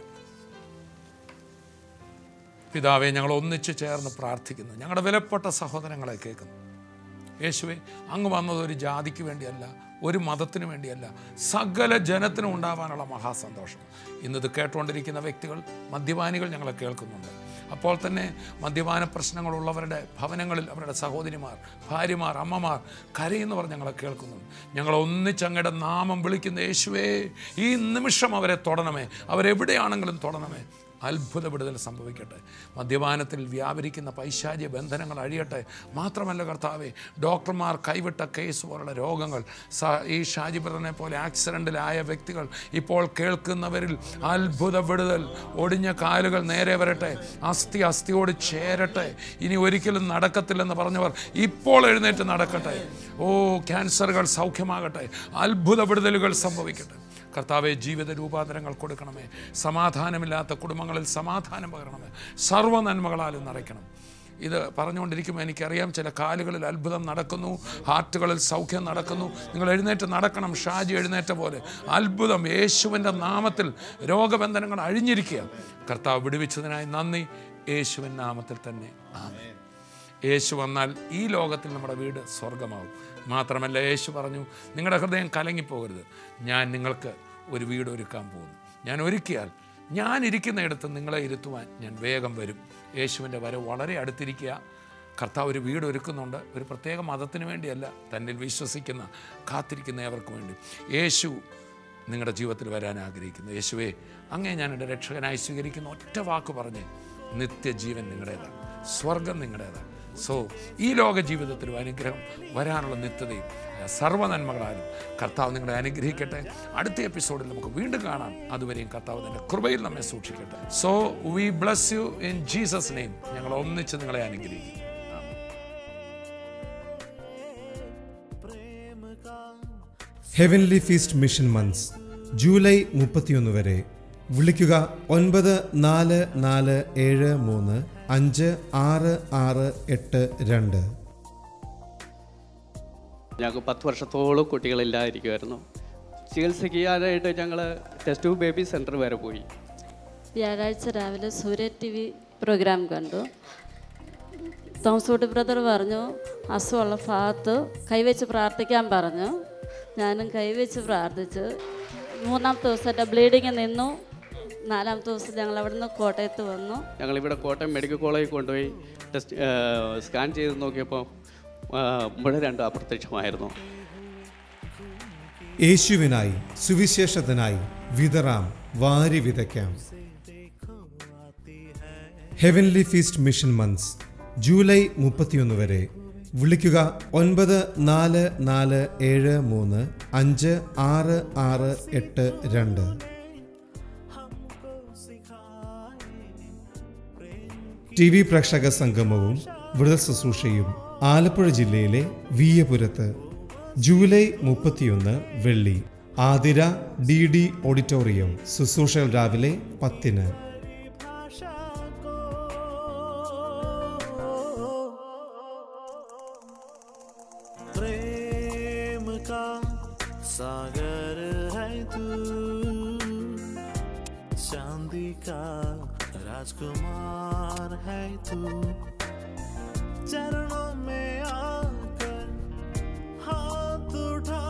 പിതാവെ ഞങ്ങൾ ഒന്നിച്ചു ചേർന്ന് പ്രാർത്ഥിക്കുന്നു ഞങ്ങളുടെ വിലപ്പെട്ട സഹോദരങ്ങളെ കേൾക്കുന്നു യേശുവെ അങ്ങ് വന്നത് ഒരു ജാതിക്ക് വേണ്ടിയല്ല ഒരു മതത്തിന് വേണ്ടിയല്ല സകല ജനത്തിനും ഉണ്ടാവാനുള്ള മഹാസന്തോഷം ഇന്നത് കേട്ടുകൊണ്ടിരിക്കുന്ന വ്യക്തികൾ മദ്യപാനികൾ ഞങ്ങളെ കേൾക്കുന്നുണ്ട് അപ്പോൾ തന്നെ മദ്യപാന പ്രശ്നങ്ങളുള്ളവരുടെ ഭവനങ്ങളിൽ അവരുടെ സഹോദരിമാർ ഭാര്യമാർ അമ്മമാർ കരയെന്നവർ ഞങ്ങളെ കേൾക്കുന്നുണ്ട് ഞങ്ങൾ ഒന്നിച്ചങ്ങയുടെ നാമം വിളിക്കുന്ന യേശുവേ ഈ നിമിഷം അവരെ തൊടണമേ അവരെവിടെയാണെങ്കിലും തൊടണമേ അത്ഭുത വിടുതൽ സംഭവിക്കട്ടെ മദ്യപാനത്തിൽ വ്യാപരിക്കുന്ന പൈശാചിക ബന്ധനങ്ങൾ അഴിയട്ടെ മാത്രമല്ല കർത്താവെ ഡോക്ടർമാർ കൈവിട്ട കേസ് പോലുള്ള രോഗങ്ങൾ സ ഈ ഷാജിബ്രനെ പോലെ ആക്സിഡൻറ്റിലായ വ്യക്തികൾ ഇപ്പോൾ കേൾക്കുന്നവരിൽ അത്ഭുത വിടുതൽ ഒടിഞ്ഞ കാലുകൾ നേരെ വരട്ടെ അസ്ഥി അസ്ഥിയോട് ചേരട്ടെ ഇനി ഒരിക്കലും നടക്കത്തില്ലെന്ന് പറഞ്ഞവർ ഇപ്പോൾ എഴുന്നേറ്റ് നടക്കട്ടെ ഓ ക്യാൻസറുകൾ സൗഖ്യമാകട്ടെ അത്ഭുത വിടുതലുകൾ സംഭവിക്കട്ടെ കർത്താവെ ജീവിത രൂപാന്തരങ്ങൾ കൊടുക്കണമേ സമാധാനമില്ലാത്ത കുടുംബങ്ങളിൽ സമാധാനം പകരണമേ സർവ്വ നന്മകളാലും നിറയ്ക്കണം ഇത് പറഞ്ഞുകൊണ്ടിരിക്കുമ്പോൾ എനിക്കറിയാം ചില കാലുകളിൽ അത്ഭുതം നടക്കുന്നു ഹാർട്ടുകളിൽ സൗഖ്യം നടക്കുന്നു നിങ്ങൾ എഴുന്നേറ്റ് നടക്കണം ഷാജി എഴുന്നേറ്റ പോലെ അത്ഭുതം യേശുവിൻ്റെ നാമത്തിൽ രോഗബന്ധനങ്ങൾ അഴിഞ്ഞിരിക്കുക കർത്താവ് വിടുവിച്ചതിനായി നന്ദി യേശുവിൻ നാമത്തിൽ തന്നെ ആമേൻ യേശു വന്നാൽ ഈ ലോകത്തിൽ നമ്മുടെ വീട് സ്വർഗമാവും മാത്രമല്ല യേശു പറഞ്ഞു നിങ്ങളുടെ ഹൃദയം കലങ്ങിപ്പോകരുത് ഞാൻ നിങ്ങൾക്ക് ഒരു വീട് ഒരുക്കാൻ പോകുന്നു ഞാൻ ഒരുക്കിയാൽ ഞാൻ ഇരിക്കുന്നിടത്ത് നിങ്ങളെ ഇരുത്തുവാൻ ഞാൻ വേഗം വരും യേശുവിൻ്റെ വരവ് വളരെ അടുത്തിരിക്കുക കർത്താവ് ഒരു വീട് ഒരുക്കുന്നുണ്ട് ഒരു പ്രത്യേക മതത്തിന് വേണ്ടിയല്ല തന്നിൽ വിശ്വസിക്കുന്ന കാത്തിരിക്കുന്ന ഏവർക്ക് വേണ്ടി യേശു നിങ്ങളുടെ ജീവിതത്തിൽ വരാൻ ആഗ്രഹിക്കുന്നു യേശുവേ അങ്ങേ ഞാൻ എൻ്റെ രക്ഷകനായി സ്വീകരിക്കുന്ന ഒറ്റ വാക്ക് പറഞ്ഞ് നിത്യജീവൻ നിങ്ങളുടേതാണ് സ്വർഗം നിങ്ങളുടേതാണ് സോ ഈ ലോക ജീവിതത്തിലും അനുഗ്രഹം വരാനുള്ള നിത്യതയും സർവ്വനന്മകളാലും കർത്താവ് നിങ്ങളെ അനുഗ്രഹിക്കട്ടെ അടുത്ത എപ്പിസോഡിൽ നമുക്ക് വീണ്ടും കാണാം അതുവരെയും കർത്താവ് തൻ്റെ കൃപയിൽ നമ്മെ സൂക്ഷിക്കട്ടെ so we bless you in Jesus name ഞങ്ങൾ ഒന്നിച്ച് നിങ്ങളെ അനുഗ്രഹിക്കും heavenly feast mission months July മുപ്പത്തിയൊന്ന് വരെ വിളിക്കുക ഒൻപത് നാല് നാല് ഏഴ് മൂന്ന് അഞ്ച് ആറ് ആറ് എട്ട് രണ്ട് ഞങ്ങൾക്ക് പത്ത് വർഷത്തോളം കുട്ടികളില്ലാതിരിക്കുമായിരുന്നു ചികിത്സിക്കാനായിട്ട് ഞങ്ങൾ ടെസ്റ്റ് ട്യൂബ് ബേബി സെൻറ്റർ വരെ പോയി വ്യാഴാഴ്ച രാവിലെ സൂര്യ ടി വി പ്രോഗ്രാം കണ്ടു തോമസൂട്ടി ബ്രദർ പറഞ്ഞു അസുഖമുള്ള ഭാഗത്ത് കൈവച്ച് പ്രാർത്ഥിക്കാൻ പറഞ്ഞു ഞാനും കൈവച്ച് പ്രാർത്ഥിച്ചു മൂന്നാമത്തെ ദിവസം എൻ്റെ ബ്ലീഡിങ് നിന്നു നാലാമത്തെ ദിവസം ഞങ്ങൾ അവിടുന്ന് കോട്ടയത്ത് വന്നു ഞങ്ങളിവിടെ കോട്ടയം മെഡിക്കൽ കോളേജിൽ കൊണ്ടുപോയി ടെസ്റ്റ് സ്കാൻ ചെയ്ത് നോക്കിയപ്പോൾ ആ, മുഴ രണ്ടും അപ്രത്യക്ഷമായിരുന്നു യേശുവിനായി സുവിശേഷത്തിനായി വിതറാം വാരി വിതയ്ക്കാം heavenly feast mission months July മുപ്പത്തിയൊന്ന് വരെ വിളിക്കുക ഒൻപത് നാല് നാല് ഏഴ് മൂന്ന് അഞ്ച് ആറ് ആറ് എട്ട് രണ്ട് ടി വി പ്രേക്ഷക സംഗമവും വ്രത ശുശ്രൂഷയും ആലപ്പുഴ ജില്ലയിലെ വീയപുരത്ത് ജൂലൈ മുപ്പത്തിയൊന്ന് വെള്ളി ആതിര ഡി ഡി ഓഡിറ്റോറിയം ശുശ്രൂഷകൾ രാവിലെ പത്തിന് प्रेम का सागर है तू चांदी का राजकुमार है तू चरणों में आकर हाथ उठा